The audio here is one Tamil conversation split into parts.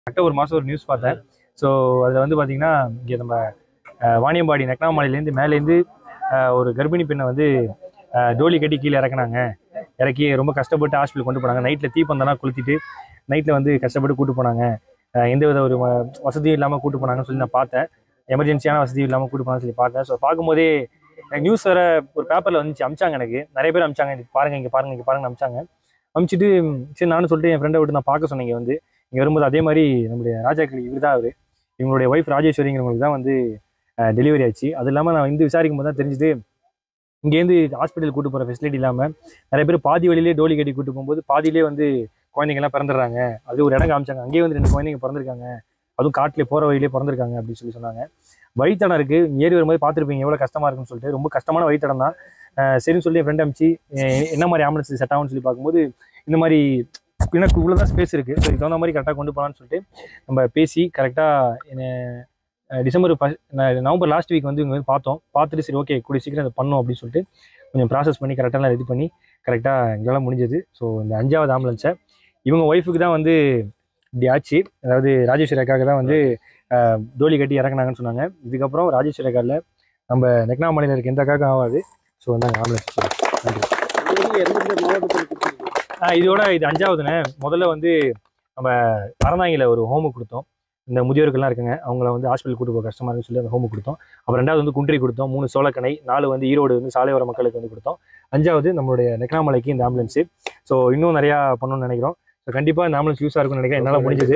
கரெக்டாக ஒரு மாதம் ஒரு நியூஸ் பார்த்தேன் ஸோ அதில் வந்து பார்த்தீங்கன்னா இங்கே நம்ம அஹ், வாணியம்பாடி நெக்னாமலையிலேருந்து மேலேருந்து அஹ், ஒரு கர்ப்பிணி பெண்ணை வந்து அஹ், டோலி கட்டி கீழே இறக்குனாங்க இறக்கி ரொம்ப கஷ்டப்பட்டு ஹாஸ்பிட்டல் கொண்டு போனாங்க நைட்டில் தீப்பந்தெல்லாம் கொளுத்திட்டு நைட்டில் வந்து கஷ்டப்பட்டு கூட்டு போனாங்க அஹ், எந்த வித ஒரு வ- வசதியும் இல்லாமல் கூட்டு போனாங்கன்னு சொல்லி நான் பார்த்தேன் எமர்ஜென்சியான வசதியும் இல்லாமல் கூட்டு போனாங்கன்னு சொல்லி பார்த்தேன் ஸோ பார்க்கும்போதே நியூஸ் வேற ஒரு பேப்பரில் வந்துச்சு அமிச்சாங்க எனக்கு நிறைய பேர் அமிச்சாங்க இது பாருங்க இங்கே பாருங்க இங்கே பாருங்க அமிச்சாங்க அமிச்சிட்டு சரி நானும் சொல்லிட்டு என் ஃப்ரெண்டை விட்டு நான் பார்க்க சொன்னேன் இங்க வந்து இங்கே வரும்போது அதே மாதிரி நம்முடைய ராஜா கிளி இவர் தான் அவர் இவங்களுடைய ஒய்ஃப் ராஜேஸ்வரிங்கிறவங்களுக்கு தான் வந்து டெலிவரி ஆச்சு அது இல்லாமல் நான் வந்து விசாரிக்கும் போது தான் தெரிஞ்சுது இங்கேருந்து ஹாஸ்பிட்டல் கூட்டு போகிற ஃபெசிலிட்டி இல்லாமல் நிறைய பேர் பாதி வழியிலே டோலி கட்டி கூட்டு போகும்போது பாதியிலே வந்து குழந்தைங்கலாம் பிறந்துடுறாங்க அது ஒரு இடம் காமிச்சாங்க அங்கேயே வந்து ரெண்டு குழந்தைங்க பிறந்திருக்காங்க அதுவும் காட்டிலே போகிற வழியிலே பிறந்திருக்காங்க அப்படின்னு சொல்லி சொன்னாங்க வழித்தடம் இருக்குது ஏறி வரும்போது பார்த்துருப்பீங்க எவ்வளோ கஷ்டமாக இருக்குன்னு சொல்லிட்டு ரொம்ப கஷ்டமான வழித்தடம் தான் அஹ் சரின்னு சொல்லி என் ஃப்ரெண்ட் அமிச்சு அஹ் என்ன மாதிரி ஆம்புலன்ஸ் செட் ஆகும்னு சொல்லி பார்க்கும்போது இந்த மாதிரி எனக்கு இவ்வளோ தான் ஸ்பேஸ் இருக்குது ஸோ இதுக்கு தகுந்த மாதிரி கரெக்டாக கொண்டு போகலான்னு சொல்லிட்டு நம்ம பேசி கரெக்டாக என்ன அஹ் December first November last week வந்து இவங்க வந்து பார்த்தோம் பார்த்துட்டு சரி ஓகே கூடிய சீக்கிரம் அதை பண்ணோம் அப்படின்னு சொல்லிட்டு கொஞ்சம் ப்ராசஸ் பண்ணி கரெக்டாக ரெடி பண்ணி கரெக்டாக எங்களால் முடிஞ்சது ஸோ இந்த அஞ்சாவது ஆம்புலன்ஸை இவங்க ஒய்ஃபுக்கு தான் வந்து இப்படி ஆச்சு அதாவது ராஜேஸ்வரி அக்காவுக்கு தான் வந்து அஹ், டோலி கட்டி இறக்குனாங்கன்னு சொன்னாங்க இதுக்கப்புறம் ராஜேஸ்வரி அக்காவில் நம்ம நெக்னாமலையில் இருக்க எந்த அக்காவுக்கும் ஆகாது ஸோ வந்தாங்க ஆம்புலன்ஸ் நன்றி எந்தெந்த மாவட்டத்தில் கொடுத்துருக்கீங்க ஆ, இதோட இது அஞ்சாவதுண்ணே முதல்ல வந்து நம்ம அறந்தாங்கில ஒரு ஹோமு கொடுத்தோம் இந்த முதியோர்கள்லாம் இருக்குங்க அவங்கள வந்து ஹாஸ்பிட்டல் கூட்டு போக கஷ்டமா இருக்குன்னு சொல்லி அந்த ஹோமு கொடுத்தோம் அப்புறம் ரெண்டாவது வந்து குன்றி கொடுத்தோம் மூணு சோளக்கணை நாலு வந்து ஈரோடு வந்து சாலையோர மக்களுக்கு வந்து கொடுத்தோம் அஞ்சாவது நம்மளுடைய நெக்னாமலைக்கு இந்த ஆம்புலன்ஸு ஸோ இன்னும் நிறையா பண்ணணும்னு நினைக்கிறோம் ஸோ கண்டிப்பாக இந்த ஆம்புலன்ஸ் யூஸாக இருக்கும்னு நினைக்கிறேன் என்னால் முடிஞ்சது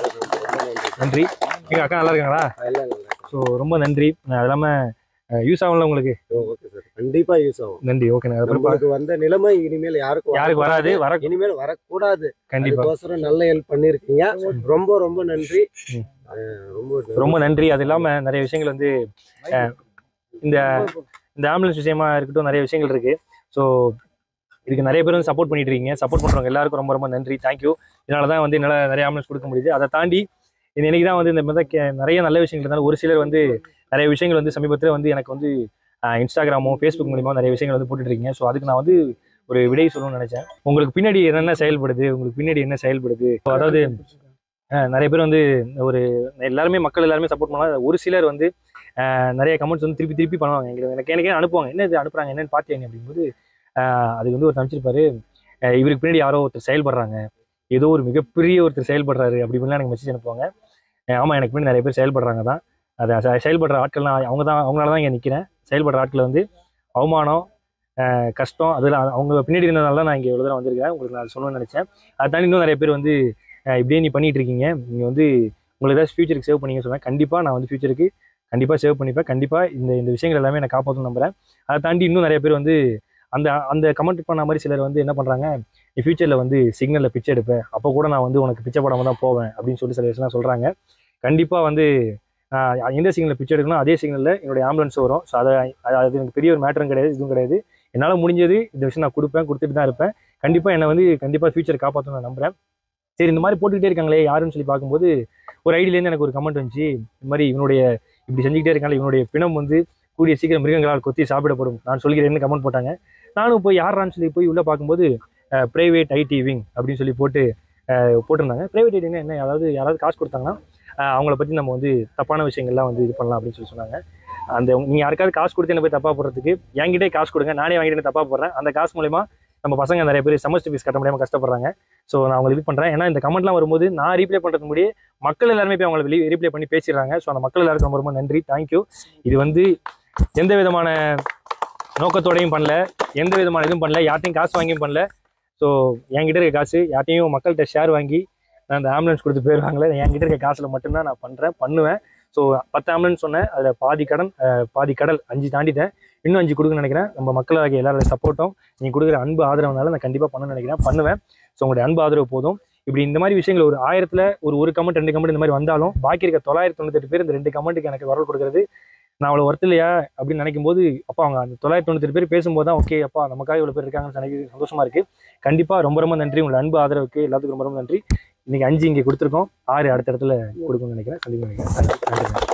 நன்றி எங்கள் அக்கா நல்லா இருக்காங்களா எல்லாம் நல்லா ஸோ ரொம்ப நன்றி நான் அது இல்லாமல் யூஸ் ஆகும்ல உங்களுக்கு ஓகே சார் கண்டிப்பா யூஸ் ஆகும் நன்றி ஓகே அதுக்கப்புறம் பா- நம்மளுக்கு வந்த நிலைமை இனிமேல் யாருக்கும் யாருக்கு வராது வர இனிமேல் வரக்கூடாது கண்டிப்பாக அதுக்கோசரம் நல்ல ஹெல்ப் பண்ணிருக்கீங்க ரொம்ப ரொம்ப நன்றி ம். அஹ் ரொம்ப ரொம்ப நன்றி அது இல்லாமல் நிறைய விஷயங்கள் வந்து அஹ், இந்த இந்த ஆம்புலன்ஸ் விஷயமா இருக்கட்டும் நிறைய விஷயங்கள் இருக்கு ஸோ இதுக்கு நிறைய பேர் வந்து சப்போர்ட் பண்ணிட்டு இருக்கீங்க சப்போர்ட் பண்றவங்க எல்லாருக்கும் ரொம்ப ரொம்ப நன்றி தேங்க்யூ இதனால தான் வந்து என்னால் நிறைய ஆம்புலன்ஸ் கொடுக்க முடியுது அதை தாண்டி இந்த இன்னைக்கு தான் வந்து இந்த மாதிரி கே- நிறைய நல்ல விஷயங்கள் இருந்தாலும் ஒரு சிலர் வந்து நிறைய விஷயங்கள் வந்து சமீபத்தில் வந்து எனக்கு வந்து அஹ், இன்ஸ்டாகிராமோ ஃபேஸ்புக் மூலியமா நிறைய விஷயங்கள் வந்து போட்டுட்டு இருக்கீங்க ஸோ அதுக்கு நான் வந்து ஒரு விடை சொல்லணும்னு நினைச்சேன் உங்களுக்கு பின்னாடி என்னென்ன செயல்படுது உங்களுக்கு பின்னாடி என்ன செயல்படுது So, அதாவது அஹ், நிறைய பேர் வந்து ஒரு எல்லாருமே மக்கள் எல்லாருமே சப்போர்ட் பண்ணலாம் ஒரு சிலர் வந்து அஹ், நிறைய கமெண்ட்ஸ் வந்து திருப்பி திருப்பி பண்ணுவாங்க எங்களுக்கு எனக்கு எனக்கே அனுப்புவாங்க என்ன இது அனுப்புறாங்க என்னன்னு பார்த்தீங்க அப்படிங்கும்போது அஹ், அதுக்கு வந்து ஒரு அமைச்சிருப்பாரு அஹ், இவருக்கு பின்னாடி யாரோ ஒருத்தர் செயல்படுறாங்க ஏதோ ஒரு மிகப்பெரிய ஒருத்தர் செயல்படுறாரு அப்படி இப்படிலாம் எனக்கு மெசேஜ் அனுப்புவாங்க அஹ், ஆமா எனக்கு பின்னாடி நிறைய பேர் செயல்படுறாங்க தான் அது செ- செயல்படுற ஆட்கள்லாம் அவங்க தான் அவங்களால தான் இங்கே நிற்கிறேன் செயல்படுற ஆட்கள் வந்து அவமானம் அஹ், கஷ்டம் அதெல்லாம் அவங்க பின்னாடி இருந்ததுனால தான் நான் இங்கே இவ்வளோ தூரம் வந்திருக்கேன் உங்களுக்கு நான் சொல்லணும்னு நினச்சேன் அதை தாண்டி இன்னும் நிறைய பேர் வந்து அஹ், இப்படியே நீ பண்ணிட்டு இருக்கீங்க நீங்கள் வந்து உங்களுக்கு ஏதாச்சும் ஃபியூச்சருக்கு சேவ் பண்ணீங்கன்னு சொன்னால் கண்டிப்பாக நான் வந்து ஃபியூச்சருக்கு கண்டிப்பாக சேவ் பண்ணிப்பேன் கண்டிப்பாக இந்த இந்த விஷயங்கள் எல்லாமே நான் காப்பாற்றணும் நம்புறேன் அதை தாண்டி இன்னும் நிறைய பேர் வந்து அந்த அந்த கமெண்ட் பண்ண மாதிரி சிலர் வந்து என்ன பண்ணுறாங்க நீ ஃபியூச்சரில் வந்து சிக்னலில் பிச்சை எடுப்பேன் அப்போ கூட நான் வந்து உனக்கு பிச்சை போடாம தான் போவேன் அப்படின்னு சொல்லி சில விஷயம்லாம் சொல்கிறாங்க கண்டிப்பாக வந்து ஆஹ், எந்த சிக்னலில் பிச்சை எடுக்கணும் அதே சிக்னலில் என்னுடைய ஆம்புலன்ஸ் வரும் ஸோ அதை அது அது எனக்கு பெரிய ஒரு மேட்டரும் கிடையாது இதுவும் கிடையாது என்னால் முடிஞ்சது இந்த விஷயம் நான் கொடுப்பேன் கொடுத்துட்டு தான் இருப்பேன் கண்டிப்பாக என்னை வந்து கண்டிப்பாக ஃபியூச்சர் காப்பாற்றணும் நான் நம்புறேன் சரி இந்த மாதிரி போட்டுக்கிட்டே இருக்காங்களே யாருன்னு சொல்லி பார்க்கும்போது ஒரு ஐடியிலேருந்து எனக்கு ஒரு கமெண்ட் வந்துச்சு இந்த மாதிரி இவனுடைய இப்படி செஞ்சுக்கிட்டே இருக்காங்க இவனுடைய பிணம் வந்து கூடிய சீக்கிரம் மிருகங்களால் கொத்தி சாப்பிடப்படும் நான் சொல்கிறேன்னு கமெண்ட் போட்டாங்க நானும் போய் யாரான்னு சொல்லி போய் உள்ளே பார்க்கும்போது ப்ரைவேட் ஐடி விங் அப்படின்னு சொல்லி போட்டு அஹ், போட்டிருந்தாங்க ப்ரைவேட் ஐடினா என்ன அதாவது யாராவது காசு கொடுத்தாங்கன்னா அஹ், அவங்கள பற்றி நம்ம வந்து தப்பான விஷயங்கள்லாம் வந்து இது பண்ணலாம் அப்படின்னு சொல்லி சொன்னாங்க அந்த நீங்கள் யாருக்காவது காசு கொடுத்து என்ன போய் தப்பாக போடுறதுக்கு என்கிட்டே காசு கொடுங்க நானே வாங்கிட்டு தப்பாக போடுறேன் அந்த காசு மூலயமா நம்ம பசங்க நிறைய பேர் செமஸ்டர் ஃபீஸ் கட்ட முடியாமல் கஷ்டப்படுறாங்க ஸோ நான் அவங்களை இது பண்ணுறேன் ஏன்னா இந்த கமெண்ட்லாம் வரும்போது நான் ரீப்ளே பண்ணுறதுக்கு முன்னாடியே மக்கள் எல்லாருமே போய் அவங்களை வெளியே ரீப்ளே பண்ணி பேசிடுறாங்க ஸோ அந்த மக்கள் எல்லாருக்கும் ரொம்ப ரொம்ப நன்றி தேங்க்யூ இது வந்து எந்த விதமான நோக்கத்தோடையும் பண்ணல எந்த விதமான இதுவும் பண்ணல யார்ட்டையும் காசு வாங்கியும் பண்ணல ஸோ என்கிட்ட இருக்க காசு யார்ட்டையும் மக்கள்கிட்ட ஷேர் வாங்கி நான் அந்த ஆம்புலன்ஸ் கொடுத்து போயிடுவாங்களே என்கிட்ட இருக்க காசில் மட்டும்தான் நான் பண்ணுறேன் பண்ணுவேன் ஸோ பத்து ஆம்புலன்ஸ் சொன்னேன் அதில் பாதி கடன் அஹ், பாதி கடல் அஞ்சு தாண்டிட்டேன் இன்னும் அஞ்சு கொடுக்கணும்னு நினைக்கிறேன் நம்ம மக்களாகிய எல்லாரோட சப்போர்ட்டும் நீங்கள் கொடுக்குற அன்பு ஆதரவுனால நான் கண்டிப்பாக பண்ணணும்னு நினைக்கிறேன் பண்ணுவேன் ஸோ உங்களுடைய அன்பு ஆதரவு போதும் இப்படி இந்த மாதிரி விஷயங்கள் ஒரு ஆயிரத்தில் ஒரு ஒரு கமெண்ட் ரெண்டு கமெண்ட் இந்த மாதிரி வந்தாலும் பாக்கி இருக்க தொள்ளாயிரத்தி தொண்ணூத்தெட்டு பேர் இந்த ரெண்டு கமெண்ட்டுக்கு எனக்கு வரல் கொடுக்குறது நான் அவ்வளோ ஒர்த் இல்லையா அப்படின்னு நினைக்கும் போது அப்பா அவங்க அந்த தொள்ளாயிரத்தி தொண்ணூத்தெட்டு பேர் பேசும்போது தான் ஓகே அப்பா நமக்காக இவ்வளோ பேர் இருக்காங்கன்னு நினைக்க சந்தோஷமா இருக்கு கண்டிப்பாக ரொம்ப ரொம்ப நன்றி உங்களோட அன்பு ஆதரவுக்கு எல்லாத்துக்கும் ரொம்ப ரொம்ப நன்றி இன்னைக்கு அஞ்சு இங்கே கொடுத்துருக்கோம் ஆறு அடுத்த இடத்துல கொடுக்கணும்னு நினைக்கிறேன் சந்திக்க நினைக்கிறேன் நன்றி நன்றி